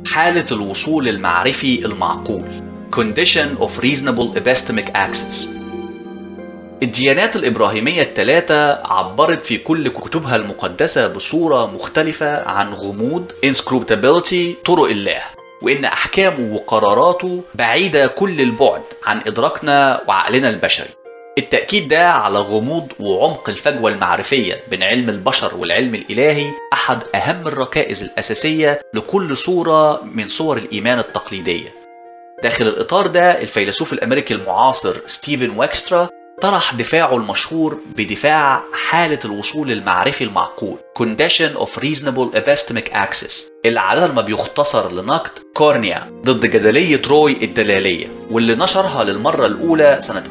حالة الوصول المعرفي المعقول Condition of Reasonable Epistemic Access الديانات الإبراهيمية الثلاثة عبرت في كل كتبها المقدسة بصورة مختلفة عن غموض inscrutability طرق الله وإن أحكامه وقراراته بعيدة كل البعد عن إدراكنا وعقلنا البشري التأكيد ده على غموض وعمق الفجوة المعرفية بين علم البشر والعلم الإلهي أحد أهم الركائز الأساسية لكل صورة من صور الإيمان التقليدية داخل الإطار ده الفيلسوف الأمريكي المعاصر ستيفن واكسترا طرح دفاعه المشهور بدفاع حالة الوصول المعرفي المعقول Condition of Reasonable Epistemic Access اللي عادة ما بيختصر لنقد كورنيا ضد جدلية روي الدلالية واللي نشرها للمرة الأولى سنة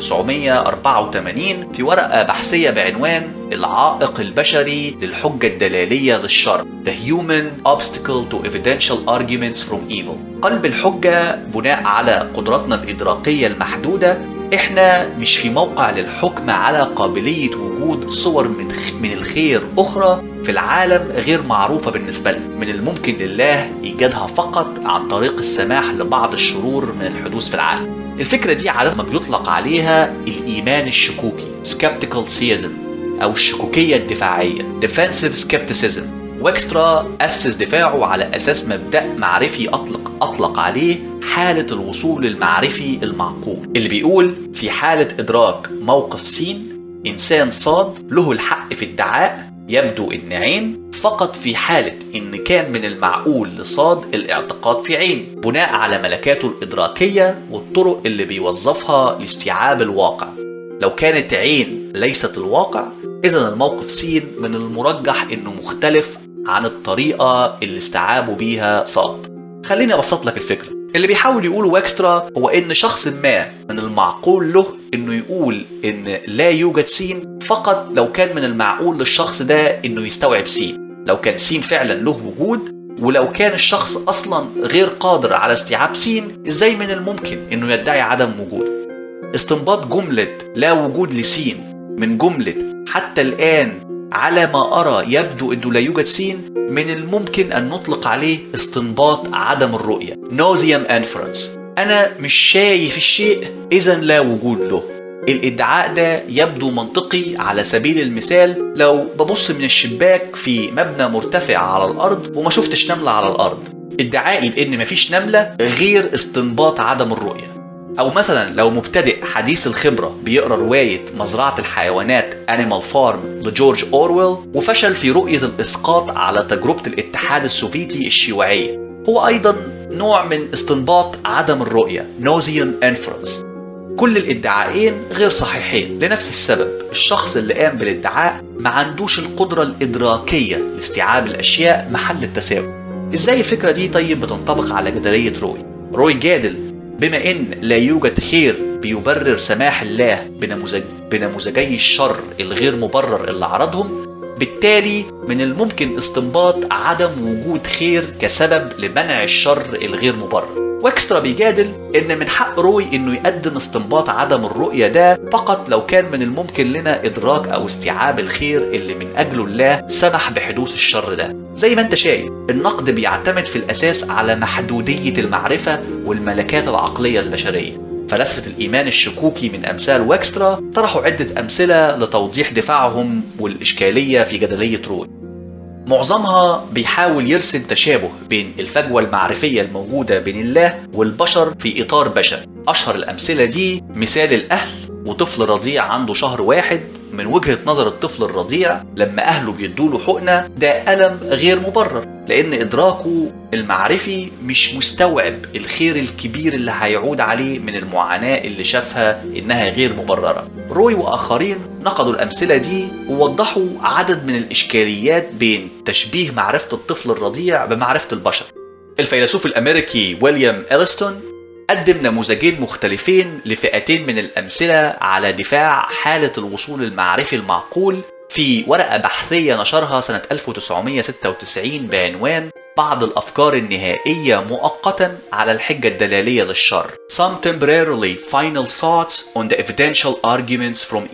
1984 في ورقة بحثية بعنوان العائق البشري للحجة الدلالية للشر The Human Obstacle to Evidential Arguments from Evil قلب الحجة بناء على قدراتنا الإدراكية المحدودة احنا مش في موقع للحكم على قابلية وجود صور من من الخير أخرى في العالم غير معروفة بالنسبة لنا من الممكن لله إيجادها فقط عن طريق السماح لبعض الشرور من الحدوث في العالم الفكرة دي عادة ما بيطلق عليها الإيمان الشكوكي skeptical theism أو الشكوكية الدفاعية defensive skepticism واكسترا أسس دفاعه على أساس مبدأ معرفي أطلق أطلق عليه حالة الوصول المعرفي المعقول اللي بيقول في حالة إدراك موقف سين إنسان صاد له الحق في ادعاء يبدو إن عين فقط في حالة إن كان من المعقول لصاد الاعتقاد في عين بناء على ملكاته الإدراكية والطرق اللي بيوظفها لاستيعاب الواقع لو كانت عين ليست الواقع إذا الموقف سين من المرجح إنه مختلف عن الطريقة اللي استيعابوا بيها صاد خليني أبسط لك الفكرة اللي بيحاول يقوله واكسترا هو ان شخص ما من المعقول له انه يقول ان لا يوجد سين فقط لو كان من المعقول للشخص ده انه يستوعب سين لو كان سين فعلا له وجود ولو كان الشخص اصلا غير قادر على استيعاب سين ازاي من الممكن انه يدعي عدم وجوده استنباط جملة لا وجود لسين من جملة حتى الآن على ما أرى يبدو أنه لا يوجد سين من الممكن أن نطلق عليه استنباط عدم الرؤية نوزيوم انفرنس أنا مش شايف الشيء إذا لا وجود له الادعاء ده يبدو منطقي على سبيل المثال لو ببص من الشباك في مبنى مرتفع على الارض وما شفتش نمله على الارض ادعائي بان مفيش نمله غير استنباط عدم الرؤيه او مثلا لو مبتدئ حديث الخبره بيقرا روايه مزرعه الحيوانات انيمال فارم لجورج اورويل وفشل في رؤيه الاسقاط على تجربه الاتحاد السوفيتي الشيوعيه هو ايضا نوع من استنباط عدم الرؤيه نوزيون انفرنس كل الادعاءين غير صحيحين لنفس السبب الشخص اللي قام بالادعاء ما عندوش القدرة الإدراكية لاستيعاب الأشياء محل التساوي إزاي الفكرة دي طيب بتنطبق على جدلية روي روي جادل بما إن لا يوجد خير بيبرر سماح الله بنموذج بنموذجي الشر الغير مبرر اللي عرضهم بالتالي من الممكن استنباط عدم وجود خير كسبب لمنع الشر الغير مبرر واكسترا بيجادل ان من حق روي انه يقدم استنباط عدم الرؤيه ده فقط لو كان من الممكن لنا ادراك او استيعاب الخير اللي من اجله الله سمح بحدوث الشر ده زي ما انت شايف النقد بيعتمد في الاساس على محدوديه المعرفه والملكات العقليه البشريه فلسفة الإيمان الشكوكي من أمثال واكسترا طرحوا عدة أمثلة لتوضيح دفاعهم والإشكالية في جدلية روي معظمها بيحاول يرسم تشابه بين الفجوة المعرفية الموجودة بين الله والبشر في إطار بشري أشهر الأمثلة دي مثال الأهل وطفل رضيع عنده شهر واحد من وجهة نظر الطفل الرضيع لما أهله بيدوله حقنة ده ألم غير مبرر لأن إدراكه المعرفي مش مستوعب الخير الكبير اللي هيعود عليه من المعاناة اللي شافها إنها غير مبررة روي وآخرين نقدوا الأمثلة دي ووضحوا عدد من الإشكاليات بين تشبيه معرفة الطفل الرضيع بمعرفة البشر الفيلسوف الأمريكي ويليام إلستون قدم نموذجين مختلفين لفئتين من الأمثلة على دفاع حالة الوصول المعرفي المعقول في ورقة بحثية نشرها سنة 1996 بعنوان بعض الأفكار النهائية مؤقتا على الحجة الدلالية للشر Some temporarily final thoughts on the evidential arguments from evil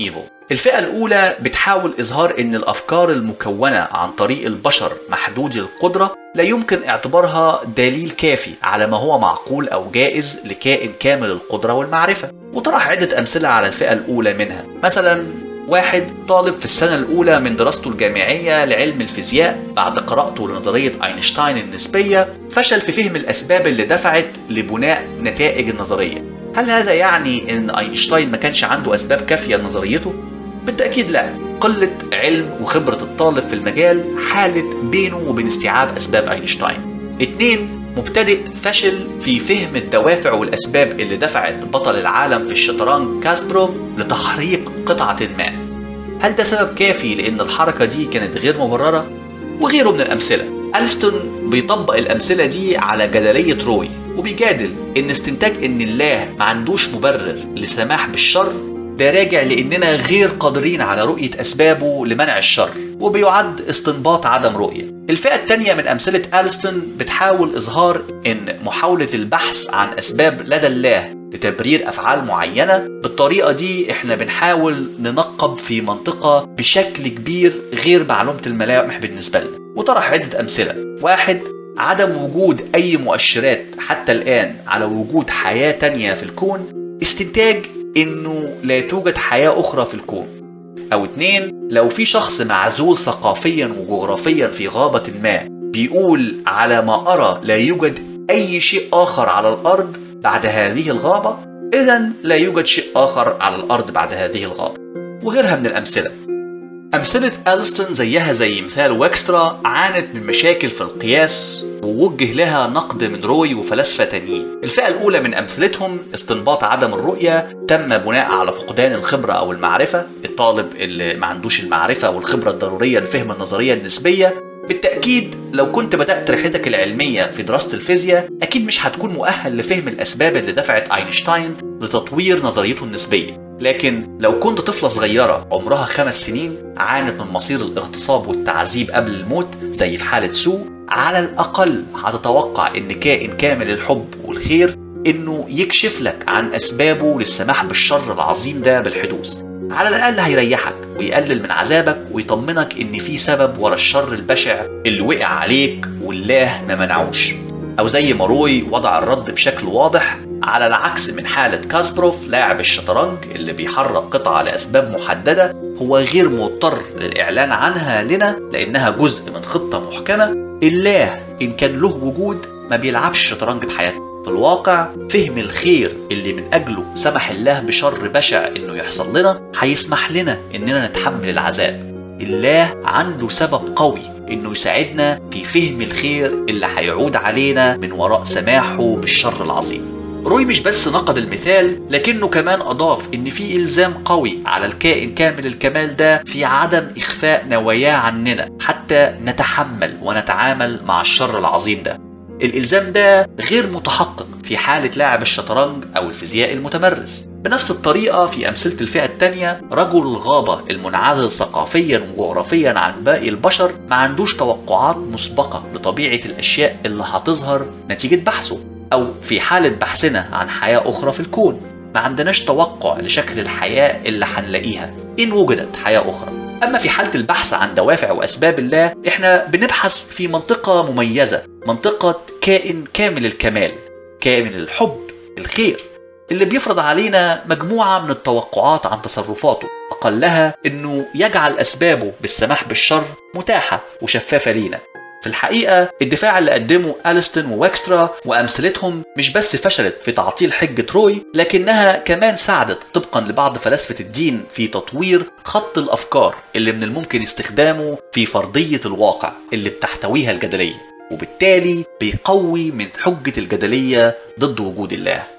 الفئة الأولى بتحاول إظهار إن الأفكار المكونة عن طريق البشر محدودي القدرة لا يمكن اعتبارها دليل كافي على ما هو معقول أو جائز لكائن كامل القدرة والمعرفة وطرح عدة أمثلة على الفئة الأولى منها مثلا واحد طالب في السنة الأولى من دراسته الجامعية لعلم الفيزياء بعد قراءته لنظرية أينشتاين النسبية فشل في فهم الأسباب اللي دفعت لبناء نتائج النظرية هل هذا يعني أن أينشتاين ما كانش عنده أسباب كافية لنظريته؟ بالتأكيد لا قلة علم وخبرة الطالب في المجال حالت بينه وبين استيعاب أسباب أينشتاين اتنين مبتدئ فشل في فهم الدوافع والأسباب اللي دفعت بطل العالم في الشطرنج كاسبروف لتحريق قطعة ما هل ده سبب كافي لأن الحركة دي كانت غير مبررة؟ وغيره من الأمثلة ألستون بيطبق الأمثلة دي على جدلية روي وبيجادل إن استنتاج إن الله ما عندوش مبرر لسماح بالشر ده راجع لاننا غير قادرين على رؤيه اسبابه لمنع الشر وبيعد استنباط عدم رؤيه. الفئه الثانيه من امثله الستون بتحاول اظهار ان محاوله البحث عن اسباب لدى الله لتبرير افعال معينه بالطريقه دي احنا بنحاول ننقب في منطقه بشكل كبير غير معلومه الملامح بالنسبه لنا وطرح عده امثله. واحد عدم وجود اي مؤشرات حتى الان على وجود حياه تانية في الكون استنتاج انه لا توجد حياة اخرى في الكون او اتنين لو في شخص معزول ثقافيا وجغرافيا في غابة ما بيقول على ما ارى لا يوجد اي شيء اخر على الارض بعد هذه الغابة اذا لا يوجد شيء اخر على الارض بعد هذه الغابة وغيرها من الامثلة أمثلة ألستون زيها زي مثال ويكسترا عانت من مشاكل في القياس ووجه لها نقد من روي وفلاسفة تانيين الفئة الأولى من أمثلتهم استنباط عدم الرؤية تم بناء على فقدان الخبرة أو المعرفة الطالب اللي ما عندوش المعرفة والخبرة الضرورية لفهم النظرية النسبية بالتأكيد لو كنت بدأت رحلتك العلمية في دراسة الفيزياء أكيد مش هتكون مؤهل لفهم الأسباب اللي دفعت أينشتاين لتطوير نظريته النسبية لكن لو كنت طفلة صغيرة عمرها خمس سنين عانت من مصير الاغتصاب والتعذيب قبل الموت زي في حالة سو على الأقل هتتوقع إن كائن كامل الحب والخير إنه يكشف لك عن أسبابه للسماح بالشر العظيم ده بالحدوث على الأقل هيريحك ويقلل من عذابك ويطمنك إن في سبب ورا الشر البشع اللي وقع عليك والله ما منعوش أو زي ما روي وضع الرد بشكل واضح على العكس من حالة كاسبروف لاعب الشطرنج اللي بيحرك قطعة لأسباب محددة هو غير مضطر للإعلان عنها لنا لأنها جزء من خطة محكمة الله إن كان له وجود ما بيلعبش شطرنج بحياته في الواقع فهم الخير اللي من أجله سمح الله بشر بشع إنه يحصل لنا هيسمح لنا إننا نتحمل العذاب الله عنده سبب قوي انه يساعدنا في فهم الخير اللي هيعود علينا من وراء سماحه بالشر العظيم روي مش بس نقد المثال لكنه كمان أضاف إن في إلزام قوي على الكائن كامل الكمال ده في عدم إخفاء نواياه عننا حتى نتحمل ونتعامل مع الشر العظيم ده الإلزام ده غير متحقق في حالة لاعب الشطرنج أو الفيزياء المتمرس بنفس الطريقة في أمثلة الفئة التانية رجل الغابة المنعزل ثقافيا وجغرافيا عن باقي البشر ما عندوش توقعات مسبقة لطبيعة الأشياء اللي هتظهر نتيجة بحثه أو في حالة بحثنا عن حياة أخرى في الكون ما عندناش توقع لشكل الحياة اللي هنلاقيها إن وجدت حياة أخرى أما في حالة البحث عن دوافع وأسباب الله إحنا بنبحث في منطقة مميزة منطقة كائن كامل الكمال كامل الحب الخير اللي بيفرض علينا مجموعة من التوقعات عن تصرفاته أقلها إنه يجعل أسبابه بالسماح بالشر متاحة وشفافة لينا في الحقيقة الدفاع اللي قدمه أليستون وويكسترا وأمثلتهم مش بس فشلت في تعطيل حجة روي لكنها كمان ساعدت طبقا لبعض فلاسفة الدين في تطوير خط الأفكار اللي من الممكن استخدامه في فرضية الواقع اللي بتحتويها الجدلية وبالتالي بيقوي من حجة الجدلية ضد وجود الله